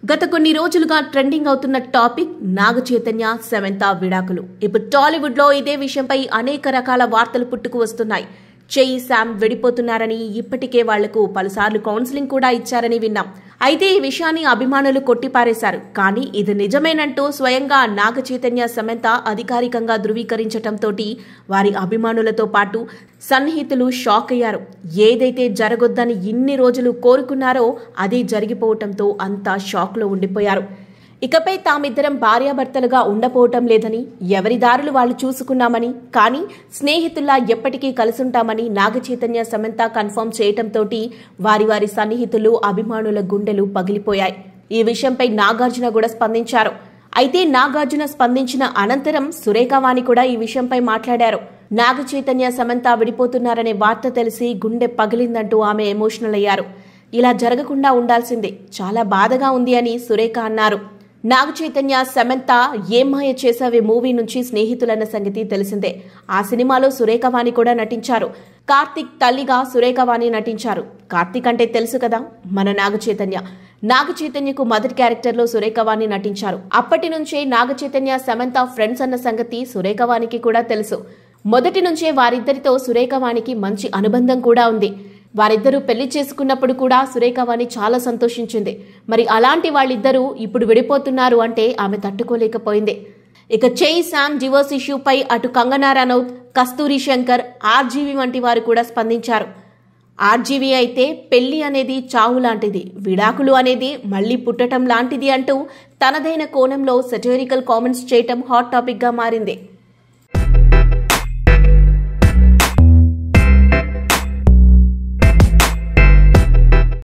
గత కొన్ని రోజులుగా ట్రెండింగ్ అవుతున్న టాపిక్ నాగ చైతన్య సెవెంత విడాకులు ఇప్పుడు టాలీవుడ్ లో ఇదే విషయంపై అనేక రకాల వార్తలు పుట్టుకు వస్తున్నాయి చెయ్యి శామ్ విడిపోతున్నారని ఇప్పటికే వాళ్లకు పలుసార్లు కౌన్సిలింగ్ కూడా ఇచ్చారని విన్నాం అయితే ఈ విషయాన్ని అభిమానులు కొట్టిపారేశారు కానీ ఇది నిజమేనంటూ స్వయంగా నాగ చైతన్య సమంత అధికారికంగా ధృవీకరించటంతో వారి అభిమానులతో పాటు సన్నిహితులు షాక్ అయ్యారు ఏదైతే జరగొద్దని ఇన్ని రోజులు కోరుకున్నారో అది జరిగిపోవటంతో అంతా షాక్లో ఉండిపోయారు ఇకపై తామిద్దరం భార్యాభర్తలుగా ఉండపోవటం లేదని ఎవరి దారులు వాళ్ళు చూసుకున్నామని కానీ స్నేహితుల్లా ఎప్పటికీ కలుసుంటామని నాగచైతన్య సమంత కన్ఫర్మ్ చేయటంతో వారి వారి సన్నిహితులు అభిమానుల గుండెలు పగిలిపోయాయి ఈ విషయంపై నాగార్జున కూడా స్పందించారు అయితే నాగార్జున స్పందించిన అనంతరం సురేఖవాణి కూడా ఈ విషయంపై మాట్లాడారు నాగ చైతన్య సమంత విడిపోతున్నారనే వార్త తెలిసి గుండె పగిలిందంటూ ఆమె ఎమోషనల్ అయ్యారు ఇలా జరగకుండా ఉండాల్సిందే చాలా బాధగా ఉంది అని సురేఖ అన్నారు నాగ చైతన్య సమంత ఏం మాయ చేసావే మూవీ నుంచి స్నేహితులన్న సంగతి తెలిసిందే ఆ సినిమాలో సురేఖవాణి కూడా నటించారు కార్తిక్ తల్లిగా సురేఖవాణి నటించారు కార్తిక్ అంటే తెలుసు కదా మన నాగ చైతన్య నాగ చైతన్యకు మొదటి క్యారెక్టర్లో సురేఖవాణి నటించారు అప్పటి నుంచే నాగ చైతన్య సమంత ఫ్రెండ్స్ అన్న సంగతి సురేఖవానికి కూడా తెలుసు మొదటి నుంచే వారిద్దరితో సురేఖవానికి మంచి అనుబంధం కూడా ఉంది వారిద్దరూ పెళ్లి చేసుకున్నప్పుడు కూడా సురేఖవాణి చాలా సంతోషించింది మరి అలాంటి వాళ్ళిద్దరూ ఇప్పుడు విడిపోతున్నారు అంటే ఆమె తట్టుకోలేకపోయింది ఇక చేయి శామ్ డివోర్స్ ఇష్యూపై అటు కంగనా రనౌత్ కస్తూరి శంకర్ ఆర్జీవి వంటి వారు కూడా స్పందించారు ఆర్జీవి అయితే పెళ్లి అనేది చావు లాంటిది విడాకులు అనేది మళ్లీ పుట్టటం లాంటిది అంటూ తనదైన కోణంలో సెటోరికల్ కామెంట్స్ చేయటం హాట్ టాపిక్గా మారింది